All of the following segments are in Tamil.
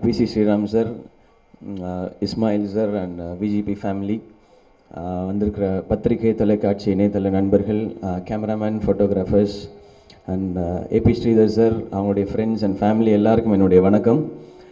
PC Sriram sir Ismail sir and VGP family வந்திருக்கிற பத்திரிகை தொலைக்காட்சி இணையதள நண்பர்கள் cameraman photographers and AB Sridhar sir அவங்களுடைய ஃப்ரெண்ட்ஸ் அண்ட் ஃபேமிலி எல்லாருக்கும் என்னுடைய வணக்கம்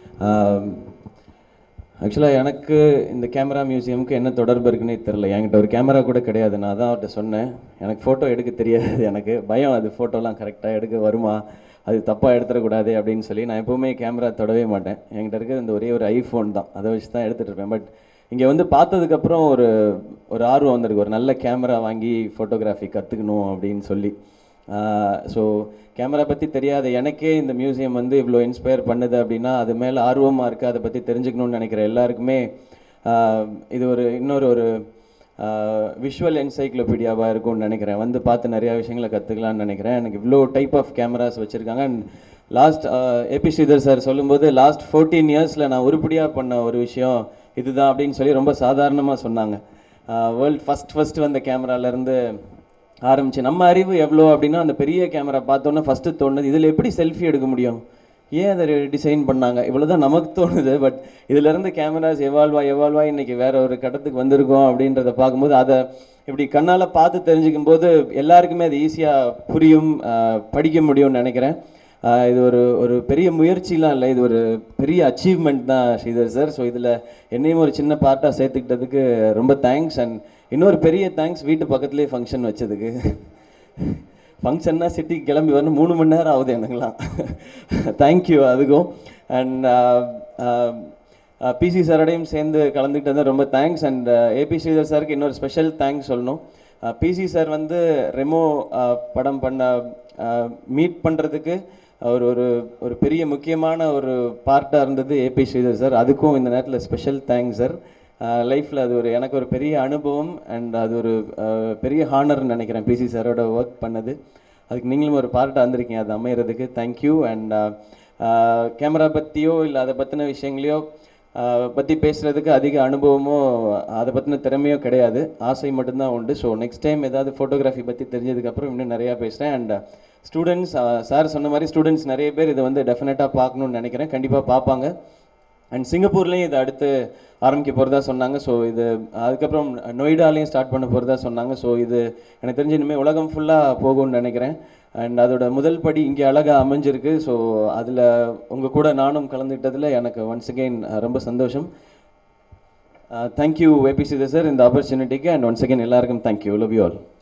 ஆக்சுவலாக எனக்கு இந்த கேமரா மியூசியமுக்கு என்ன தொடர்பு இருக்குன்னே தெரில என்கிட்ட ஒரு கேமரா கூட கிடையாது நான் தான் அவர்கிட்ட சொன்னேன் எனக்கு ஃபோட்டோ எடுக்க தெரியாது எனக்கு பயம் அது ஃபோட்டோலாம் கரெக்டாக எடுக்க வருமா அது தப்பாக எடுத்துடக்கூடாது அப்படின்னு சொல்லி நான் எப்போவுமே கேமரா தொடவே மாட்டேன் என்கிட்ட இருக்கிற இந்த ஒரே ஒரு ஐஃபோன் தான் அதை வச்சு தான் எடுத்துகிட்டு இருப்பேன் பட் இங்கே வந்து பார்த்ததுக்கப்புறம் ஒரு ஒரு ஆர்வம் வந்திருக்கு ஒரு நல்ல கேமரா வாங்கி ஃபோட்டோகிராஃபி கற்றுக்கணும் அப்படின்னு சொல்லி ஸோ கேமரா பற்றி தெரியாத எனக்கே இந்த மியூசியம் வந்து இவ்வளோ இன்ஸ்பயர் பண்ணுது அப்படின்னா அது மேலே ஆர்வமாக இருக்குது அதை பற்றி தெரிஞ்சுக்கணும்னு நினைக்கிற எல்லாருக்குமே ஆஹ் இது ஒரு இன்னொரு ஒரு விஷுவல் என்சைக்ளோபீடியாவாக இருக்கும்னு நினைக்கிறேன் வந்து பார்த்து நிறையா விஷயங்களை கற்றுக்கலாம்னு நினைக்கிறேன் எனக்கு இவ்வளோ டைப் ஆஃப் கேமராஸ் வச்சுருக்காங்க and last AB Sridhar sir சொல்லும்போது லாஸ்ட் ஃபோர்டீன் இயர்ஸில் நான் உருப்படியாக பண்ண ஒரு விஷயம் இதுதான் அப்படின்னு சொல்லி ரொம்ப சாதாரணமாக சொன்னாங்க வேர்ல்ட் ஃபஸ்ட் ஃபஸ்ட்டு வந்த கேமராலேருந்து ஆரம்பிச்சு நம்ம அறிவு எவ்வளோ அப்படின்னா அந்த பெரிய கேமரா பார்த்தோன்னே ஃபஸ்ட்டு தோணுது இதில் எப்படி செல்ஃபி எடுக்க முடியும் ஏன் அதை டிசைன் பண்ணாங்க இவ்வளோ தான் நமக்கு தோணுது பட் இதிலேருந்து கேமராஸ் எவால்வா எவால்வா இன்னைக்கு வேற ஒரு கட்டத்துக்கு வந்திருக்கோம் அப்படின்றத பார்க்கும்போது அதை இப்படி கண்ணால் பார்த்து தெரிஞ்சுக்கும் போது எல்லாருக்குமே அது ஈஸியாக புரியும் ஆஹ் படிக்க முடியும்னு நினைக்கிறேன் ஆஹ் இது ஒரு ஒரு பெரிய முயற்சிலாம் இல்லை இது ஒரு பெரிய அச்சீவ்மெண்ட் தான் ஸ்ரீதர் சார் ஸோ இதில் என்னையும் ஒரு சின்ன பார்ட்டாக சேர்த்துக்கிட்டதுக்கு ரொம்ப தேங்க்ஸ் அண்ட் இன்னொரு பெரிய தேங்க்ஸ் வீட்டு பக்கத்துலேயே ஃபங்க்ஷன் வச்சதுக்கு ஃபங்க்ஷன்னா சிட்டிக்கு கிளம்பி வரணும் மூணு மணி நேரம் ஆகுது எனக்குலாம் தேங்க்யூ அதுக்கும் அண்ட் பிசி சாரோடையும் சேர்ந்து கலந்துக்கிட்டது ரொம்ப தேங்க்ஸ் அண்ட் ஏபி ஸ்ரீதர் சாருக்கு இன்னொரு ஸ்பெஷல் தேங்க்ஸ் சொல்லணும் பிசி சார் வந்து ரெமோ படம் பண்ண மீட் பண்ணுறதுக்கு ஒரு ஒரு ஒரு பெரிய முக்கியமான ஒரு பார்ட்டாக இருந்தது ஏபி ஸ்ரீதர் சார் அதுக்கும் இந்த நேரத்தில் ஸ்பெஷல் தேங்க்ஸ் சார் லைஃப்பில் அது ஒரு எனக்கு ஒரு பெரிய அனுபவம் அண்ட் அது ஒரு அஹ், பெரிய ஹானர்னு நினைக்கிறேன் பிசி சாரோட ஒர்க் பண்ணது அதுக்கு நீங்களும் ஒரு பார்ட்டாக வந்திருக்கீங்க அது அமையிறதுக்கு தேங்க்யூ அண்ட் கேமரா பற்றியோ இல்லை அதை பற்றின விஷயங்களையோ பற்றி பேசுகிறதுக்கு அதிக அனுபவமோ அதை பற்றின திறமையோ கிடையாது ஆசை மட்டும்தான் உண்டு ஸோ நெக்ஸ்ட் டைம் ஏதாவது ஃபோட்டோகிராஃபி பற்றி தெரிஞ்சதுக்கப்புறம் இன்னும் நிறையா பேசுகிறேன் அண்ட் ஸ்டூடெண்ட்ஸ் சார் சொன்ன மாதிரி ஸ்டூடெண்ட்ஸ் நிறைய பேர் இதை வந்து டெஃபினட்டாக பார்க்கணும்னு நினைக்கிறேன் கண்டிப்பாக பார்ப்பாங்க அண்ட் சிங்கப்பூர்லேயும் இதை அடுத்து ஆரம்பிக்க போகிறதா சொன்னாங்க ஸோ இது அதுக்கப்புறம் நொய்டாலையும் ஸ்டார்ட் பண்ண போகிறதா சொன்னாங்க ஸோ இது எனக்கு தெரிஞ்சு இனிமேல் உலகம் ஃபுல்லாக போகும்னு நினைக்கிறேன் அண்ட் அதோட முதல் படி இங்கே அழகாக அமைஞ்சிருக்கு ஸோ அதில் உங்கள் கூட நானும் கலந்துக்கிட்டதில் எனக்கு ஒன்ஸ் அகெயின் ரொம்ப சந்தோஷம் தேங்க்யூ ஏபிசி சார் இந்த ஆப்பர்ச்சுனிட்டிக்கு அண்ட் ஒன்ஸ் அகெயின் எல்லாருக்கும் தேங்க்யூ லவ் யூ ஆல்